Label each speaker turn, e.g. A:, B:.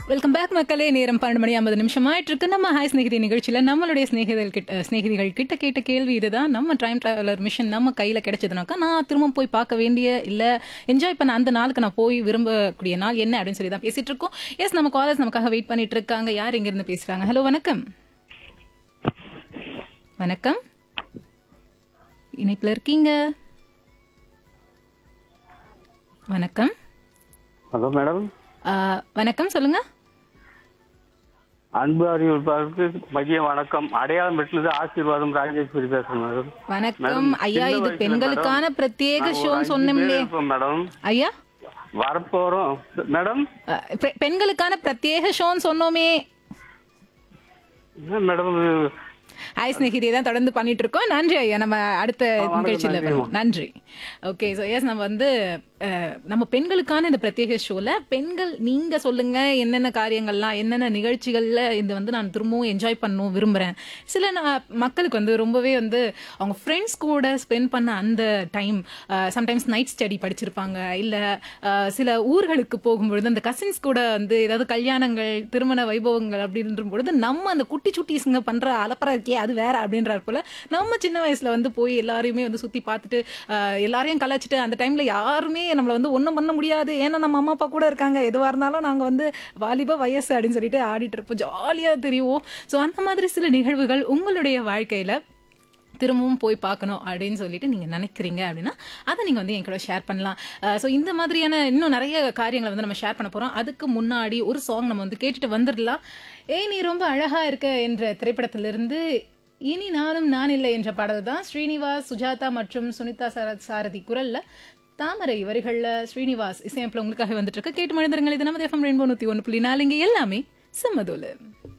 A: Welcome back மக்களே நேரம் பன்னெண்டு மணி ஐம்பது நிமிஷம் ஆயிட்டு இருக்கு நம்ம ஹாய் ஸ்நேகிதி நிகழ்ச்சியில நம்மளுடைய ஸ்நேகிதல் கிட்ட ஸ்நேகிதிகள் கிட்ட கேட்ட கேள்வி இதுதான் நம்ம டைம் டிராவலர் மிஷன் நம்ம கையில கிடைச்சதுனாக்கா நான் திரும்ப போய் பார்க்க வேண்டிய இல்ல என்ஜாய் பண்ண அந்த நாளுக்கு நான் போய் விரும்பக்கூடிய நாள் என்ன அப்படின்னு சொல்லி தான் பேசிட்டு இருக்கோம் எஸ் நம்ம காலேஜ் நமக்காக வெயிட் பண்ணிட்டு இருக்காங்க யார் எங்க இருந்து பேசுறாங்க ஹலோ வணக்கம் வணக்கம் இணைப்புல இருக்கீங்க வணக்கம்
B: ஹலோ மேடம்
A: ஆ, வணக்கம் சொல்லுங்க
B: அன்பு அறிவிப்பாளருக்கு மதிய வணக்கம் அடையாளம் பெற்றது ஆசீர்வாதம் ராஜேஸ்வரி பேசுறேன் மேடம்
A: வணக்கம்
B: மேடம்,
A: ஐயா
B: சின்ன
A: இது
B: வயசுல
A: பெண்களுக்கான
B: மேடம்,
A: பிரத்யேக
B: நாங்க ஒரு
A: ஷோன்னு
B: அஞ்சு பேர்
A: சொன்னோம்லே
B: இருப்போம் மேடம்
A: ஐயா
B: வரப்போறோம் மேடம்
A: அஹ், பெ- பெண்களுக்கான பிரத்யேக ஷோன்னு சொன்னோமே
B: என்ன மேடம்
A: ஹாய் ஸ்நேகிதி தான் தொடர்ந்து பண்ணிட்டு இருக்கோம் நன்றி ஐயா நம்ம அடுத்த
B: வணக்கம்,
A: நிகழ்ச்சியில
B: நன்றி.
A: வருவோம் நன்றி ஓகே ஸோ எஸ் நம்ம வந்து அஹ், நம்ம பெண்களுக்கான இந்த பிரத்யேக ஷோல பெண்கள் நீங்க சொல்லுங்க என்னென்ன காரியங்கள்லாம் என்னென்ன நிகழ்ச்சிகள்ல இது வந்து நான் திரும்பவும் என்ஜாய் பண்ணணும் விரும்புறேன் சில நா- மக்களுக்கு வந்து ரொம்பவே வந்து அவங்க ஃப்ரெண்ட்ஸ் கூட ஸ்பெண்ட் பண்ண அந்த டைம் சம்டைம்ஸ் நைட் ஸ்டடி படிச்சிருப்பாங்க இல்ல அஹ், சில ஊர்களுக்கு போகும்பொழுது அந்த கசின்ஸ் கூட வந்து ஏதாவது கல்யாணங்கள் திருமண வைபவங்கள் அப்படின்ற பொழுது நம்ம அந்த குட்டி சுட்டிஸுங்க பண்ற அலப்பறை இருக்கே அது வேற அப்படின்றார் போல நம்ம சின்ன வயசுல வந்து போய் எல்லாரையுமே வந்து சுத்தி பார்த்துட்டு அஹ், எல்லாரையும் கலாச்சிட்டு அந்த டைம்ல யாருமே நம்மள வந்து ஒண்ணும் பண்ண முடியாது ஏன்னா நம்ம அம்மா அப்பா கூட இருக்காங்க எதுவா இருந்தாலும் நாங்க வந்து வாலிப வயசு அப்படின்னு சொல்லிட்டு ஆடிட்டு இருப்போம் ஜாலியா தெரியும் ஸோ அந்த மாதிரி சில நிகழ்வுகள் உங்களுடைய வாழ்க்கையில திரும்பவும் போய் பார்க்கணும் அப்படின்னு சொல்லிட்டு நீங்க நினைக்கிறீங்க அப்படின்னா அதை நீங்க வந்து என் கூட ஷேர் பண்ணலாம் ஸோ இந்த மாதிரியான இன்னும் நிறைய காரியங்களை வந்து நம்ம ஷேர் பண்ண போறோம் அதுக்கு முன்னாடி ஒரு சாங் நம்ம வந்து கேட்டுட்டு வந்துடலாம் ஏய் நீ ரொம்ப அழகா இருக்க என்ற திரைப்படத்திலிருந்து இனி நானும் நான் இல்லை என்ற பாடல் தான் ஸ்ரீனிவாஸ் சுஜாதா மற்றும் சுனிதா சார சாரதி குரல்ல தாமரை வரிகள்ல ஸ்ரீனிவாஸ் இசையமைப்பில் உங்களுக்காக வந்துட்டு இருக்கு கேட்டு மழுந்துருங்கள் இது நம்ம எஃப்எம் ரெயின்போ நூத்தி ஒன்று புள்ளி நாலு இங்க எல்லாமே செம்மதோலு